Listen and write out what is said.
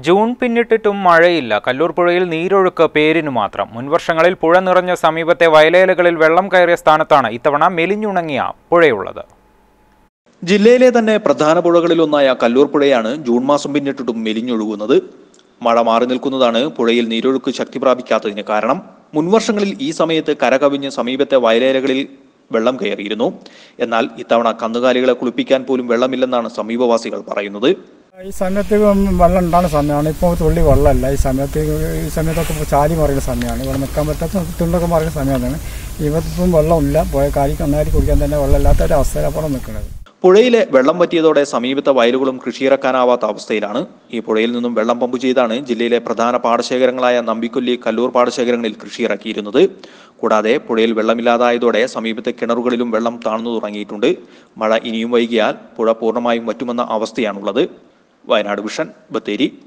June പിന്നിട്ടിട്ടും മഴയില്ല കല്ലൂർ പുഴയിൽ നീരൊഴുക്ക് പേരിനു മാത്രം മുൻവർഷങ്ങളിൽ പുഴ നിറഞ്ഞ സമീപത്തെ വയലേലകളിൽ വെള്ളം കയറിയ സ്ഥാനത്താണ് ഇത്തവണ മെലിഞ്ഞുണങ്ങിയ പുഴയുള്ളത് ജില്ലയിലെ തന്നെ പ്രധാന പുഴകളിലൊന്നായ കല്ലൂർ പുഴയാണ് ജൂൺ മാസം പിന്നിട്ടിട്ടും മെലിഞ്ഞൊഴുകുന്നത് മഴ മാറി നിൽക്കുന്നതാണ് പുഴയിൽ നീരൊഴുക്ക് ശക്തി പ്രാപിക്കാത്തതിന് കാരണം മുൻവർഷങ്ങളിൽ ഈ സമയത്ത് കരകവിഞ്ഞ് സമീപത്തെ വയലേലകളിൽ വെള്ളം കയറിയിരുന്നു എന്നാൽ ഇത്തവണ കന്നുകാലികളെ കുളിപ്പിക്കാൻ പോലും വെള്ളമില്ലെന്നാണ് സമീപവാസികൾ പറയുന്നത് ഈ സമയത്ത് വെള്ളം ഉണ്ടാകുന്ന സമയമാണ് ഇപ്പോൾ തുള്ളി വെള്ളമല്ല ഈ സമയത്ത് ഈ സമയത്തൊക്കെ ഇപ്പോൾ ചാരി മറിയുന്ന സമയമാണ് ഇവിടെ നിൽക്കാൻ പറ്റാത്ത തുണ്ടൊക്കെ മറിയുന്ന സമയമാണ് ഇവരിപ്പം വെള്ളമില്ല പോയ കാരി കന്നാരി കുടിക്കാൻ തന്നെ വെള്ളമില്ലാത്ത ഒരു അവസ്ഥയിലാണ് നിൽക്കുന്നത് പുഴയിലെ വെള്ളം പറ്റിയതോടെ സമീപത്തെ വയലുകളും കൃഷിയിറക്കാനാവാത്ത അവസ്ഥയിലാണ് ഈ പുഴയിൽ നിന്നും വെള്ളം പമ്പ് ചെയ്താണ് ജില്ലയിലെ പ്രധാന പാടശേഖരങ്ങളായ നമ്പിക്കൊല്ലി കല്ലൂർ പാടശേഖരങ്ങളിൽ കൃഷിയിറക്കിയിരുന്നത് കൂടാതെ പുഴയിൽ വെള്ളമില്ലാതായതോടെ സമീപത്തെ കിണറുകളിലും വെള്ളം താഴ്ന്നു തുടങ്ങിയിട്ടുണ്ട് മഴ ഇനിയും വൈകിയാൽ പുഴ പൂർണ്ണമായും വറ്റുമെന്ന അവസ്ഥയാണുള്ളത് വയനാട് വിഷൻ ബത്തേരി